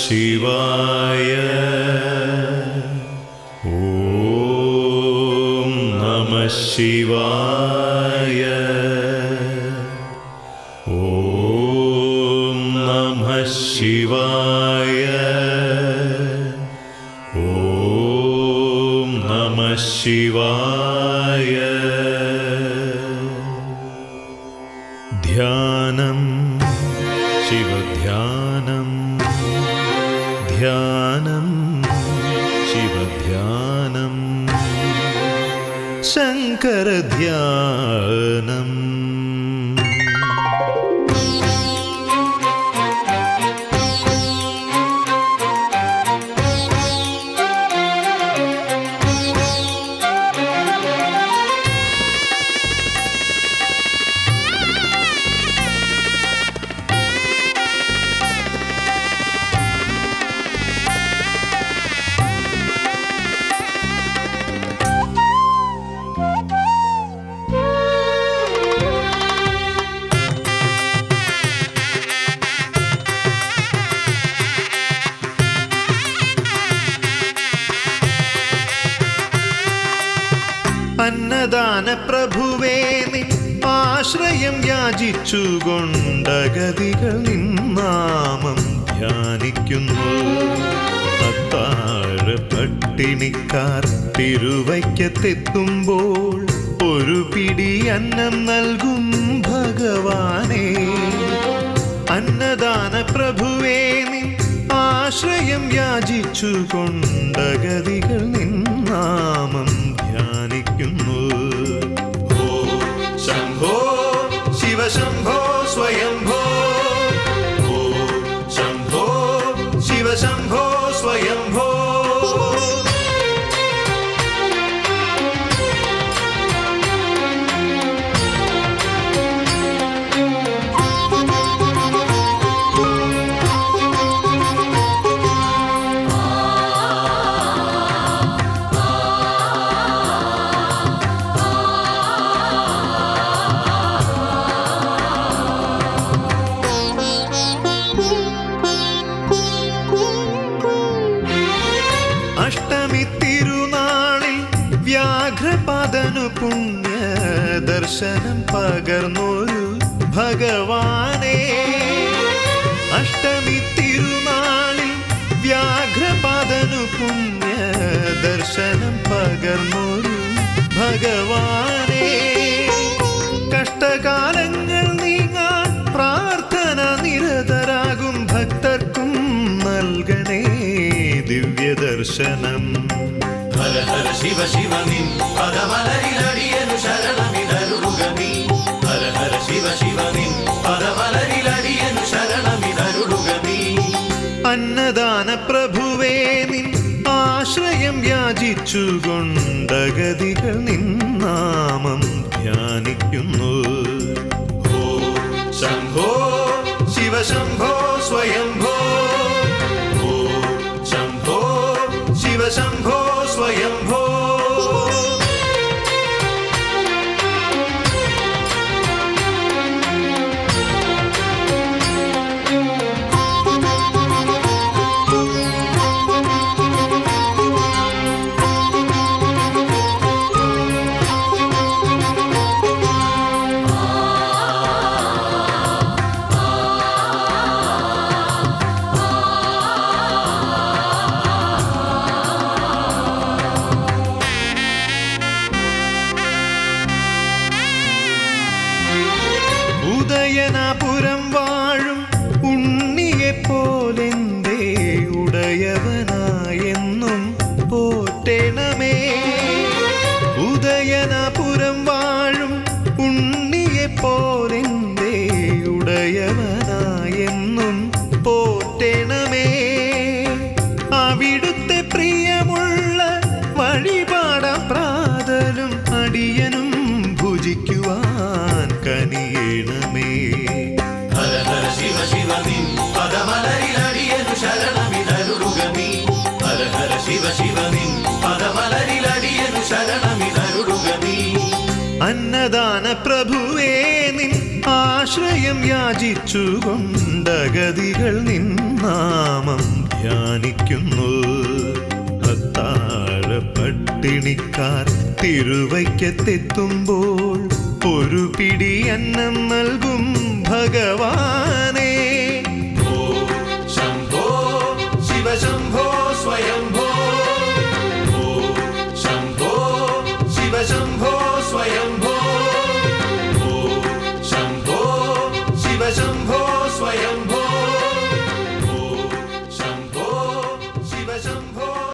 ശിവായ ഓം നമ ശിവായ ഓം നമ ശിവായ ഓം നമ ശിവായ ധ്യാനം ശിവധ്യാനം ധ്യാനം ശിവധ്യാനം ശങ്കരധ്യാനം അന്നദാന പ്രഭുവേ നിൻ ആശ്രയം യാചിച്ചുകൊണ്ടഗതികൾ നിന്നാമം ധ്യാനിക്കുന്നു അത്താഴ പട്ടിണിക്കാർ തിരുവയ്ക്കത്തെത്തുമ്പോൾ ഒരു പിടി അന്നം നൽകും ഭഗവാനേ അന്നദാന പ്രഭുവേ നിൻ ആശ്രയം യാചിച്ചുകൊണ്ടഗതികൾ നിന്നാമം ധ്യാനിക്കുന്നു ഓ ശംഭോ ശിവശംഭോ സ്വയംഭോ ഓ ശംഭോ ശിവശംഭോ സ്വയംഭോ അഷ്ടമി തിരുനാളിൽ വ്യാഘ്രപദനു പുണ്യ ദർശനം പകർന്നൊരു ഭഗവാനെ അഷ്ടമി തിരുനാളിൽ വ്യാഘ്രപദനു പുണ്യ ദർശനം പകർന്നൊരു ഭഗവാനെ കഷ്ടകാലങ്ങൾ നീങ്ങാൻ പ്രാർത്ഥന നിരതരാകും ഭക്തർക്കും നൽകണേ ദിവ്യദർശനം ഹര ഹര ശിവ ശിവ നിൻ പദമലരിലടിയനു ശരണമിതരുളുകമീ ഹര ഹര ശിവ ശിവ നിൻ പദമലരിലടിയനു ശരണമിതരുളുകമീ അന്നദാന പ്രഭുവേ നിൻ ആശ്രയം യാചിച്ചുകൊണ്ടഗതികൾ നിന്നാമം ധ്യാനിക്കുന്നു ഓ ശംഭോ ശിവശംഭോ സ്വയംഭോ ഓ ശംഭോ ശിവശംഭോ സ്വയംഭോ ഉദയനാപുരം വാഴും ഉണ്ണിയെ പോലെന്തേ ഉടയവനായെന്നും പോറ്റണമേ ഉദയനാപുരം വാഴും ഉണ്ണിയെ പോലെന്തേ ഉടയവനായെന്നും പോറ്റണമേ അവിടുത്തെ പ്രിയമുള്ള വഴിപാടാം പ്രാതലും അടിയനും ഭുജിക്കുവാൻ കനിയണമേ ഹര ഹര ശിവ ശിവ നിൻ പദമലരിലടിയനു ശരണമിതരുളുകമീ ഹര ഹര ശിവ ശിവ നിൻ പദമലരിലടിയനു ശരണമിതരുളുകമീ അന്നദാന പ്രഭുവേ നിൻ ആശ്രയം യാചിച്ചുകൊണ്ടഗതികൾ നിന്നാമം ധ്യാനിക്കുന്നു അത്താഴ പട്ടിണിക്കാർ തിരുവയ്ക്കത്തെത്തുമ്പോൾ ഒരു പിടി അന്നം നൽകും ഭഗവാനെ